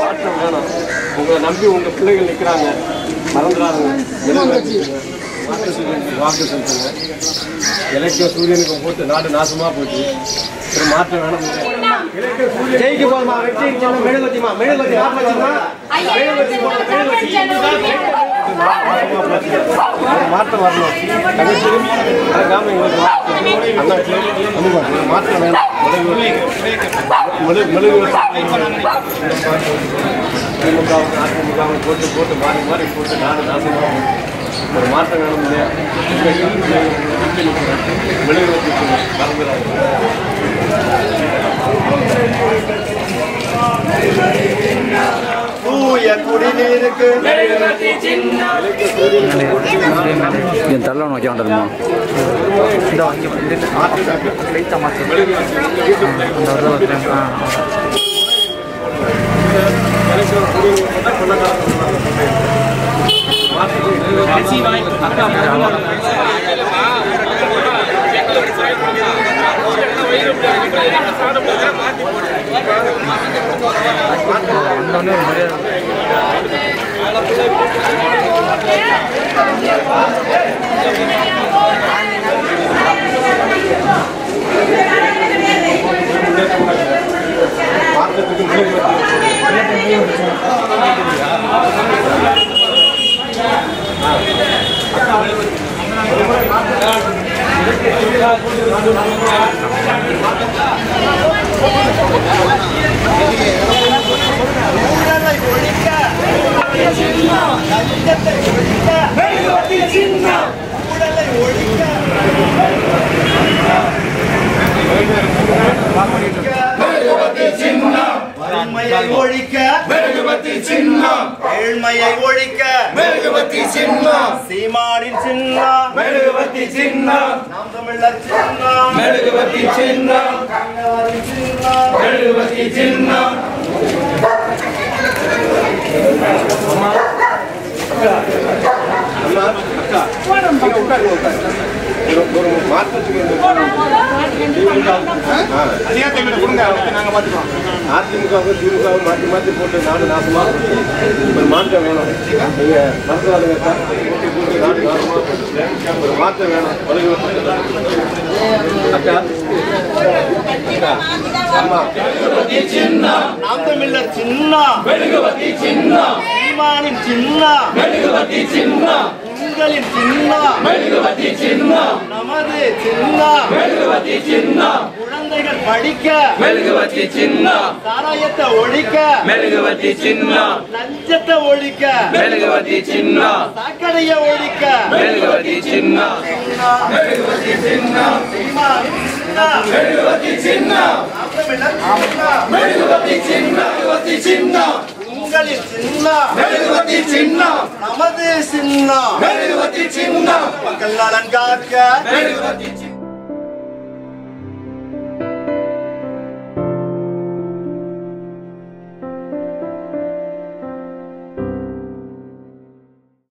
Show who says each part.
Speaker 1: மாற்றம் வேணும் உங்களை நம்பி உங்க பிள்ளைகள் நிக்கிறாங்க மறந்துடாதுங்க வாக்கு செலுத்துங்க இலக்கிய சூரியனுக்கு போட்டு நாடு நாசமா போச்சு ஒரு மாற்றம் வேணும் ஜெயிக்க போதுமா வெற்றி சின்ன மெழுகுவத்திமா மெழுகுவத்தி ஆப்பச்சிமா மாற்றம் வரணும் தங்கச்சி மறக்காம எங்களுக்கு அண்ணாச்சி அம்மா மாற்றம் வேணும் மெழுகு மெழுகு திமுகவும் அதிமுகவும் போட்டு போட்டு மாறி மாறி போட்டு நாடு நாசமாக ஒரு மாற்றம் வேணும் இல்லையா மெழுகு வச்சு மறந்துடாது தூய குடிநீருக்கு
Speaker 2: என் தள்ள நோக்கி வந்துடுமா
Speaker 1: மாற்றத்துக்கு மெழுகு வச்சு
Speaker 3: வறுமையை ஒழிக்க
Speaker 4: மெழுகுவத்தி சின்னம்
Speaker 3: ஏழ்மையை ஒழிக்க
Speaker 4: மெழுகுவத்தி சின்னம்
Speaker 3: சீமானின் சின்னம்
Speaker 4: மெழுகுவத்தி சின்னம்
Speaker 3: நாம் தமிழர் சின்னம்
Speaker 4: மெழுகுவத்தி சின்னம்
Speaker 3: தமிழரின் சின்னம்
Speaker 4: மெழுகுவத்தி சின்னம்
Speaker 1: அண்ணா அக்கா இங்க உட்காருங்க உட்காருங்க ஒரு ஒரு மாற்றத்துக்கு இந்த ஆ. அதிமுகவும் திமுகவும் மாற்றி மாற்றி போட்டு நாடு நாசமா போச்சு. ஒரு மாற்றம் வேணும் நீங்க மனசுவாதுங்க போட்டு போட்டு நாடு நாசமா போச்சு. ஒரு மாற்றம் வேணும் உலக அக்கா அக்கா அம்மா
Speaker 3: நாம் தமிழர் சின்னம்
Speaker 4: மெழுகுவத்தி சின்னம்
Speaker 3: சீமானின் சின்னம்
Speaker 4: மெழுகுவத்தி சின்னம்
Speaker 3: உங்களின் சின்னம்
Speaker 4: மெழுகுவத்தி சின்னம்
Speaker 3: நமது சின்னம்
Speaker 4: மெழுகுவத்தி சின்னம்
Speaker 3: குழந்தைகள் படிக்க
Speaker 4: மெழுகுவத்தி சின்னம்
Speaker 3: சாராயத்தை ஒழிக்க
Speaker 4: மெழுகுவத்தி சின்னம்
Speaker 3: லஞ்சத்தை ஒழிக்க
Speaker 4: மெழுகுவத்தி சின்னம்
Speaker 3: சாக்கடையை ஒழிக்க
Speaker 4: மெழுகுவத்தி சின்னம் மெழுகுவத்தி சின்னம்
Speaker 3: சீமானின் சின்னம்
Speaker 4: மெழுகுவத்தி சின்னம்
Speaker 3: நாம் தமிழர் சின்னம்
Speaker 4: மெழுகுவத்தி சின்னம் மெழுகுவத்தி சின்னம்
Speaker 3: உங்களின் சின்னம்
Speaker 4: மெழுகுவத்தி சின்னம்
Speaker 3: நமது சின்னம்
Speaker 4: மெழுகுவத்தி சின்னம்
Speaker 3: மக்கள் நலன் காக்க
Speaker 4: மெழுகுவத்தி சின்னம்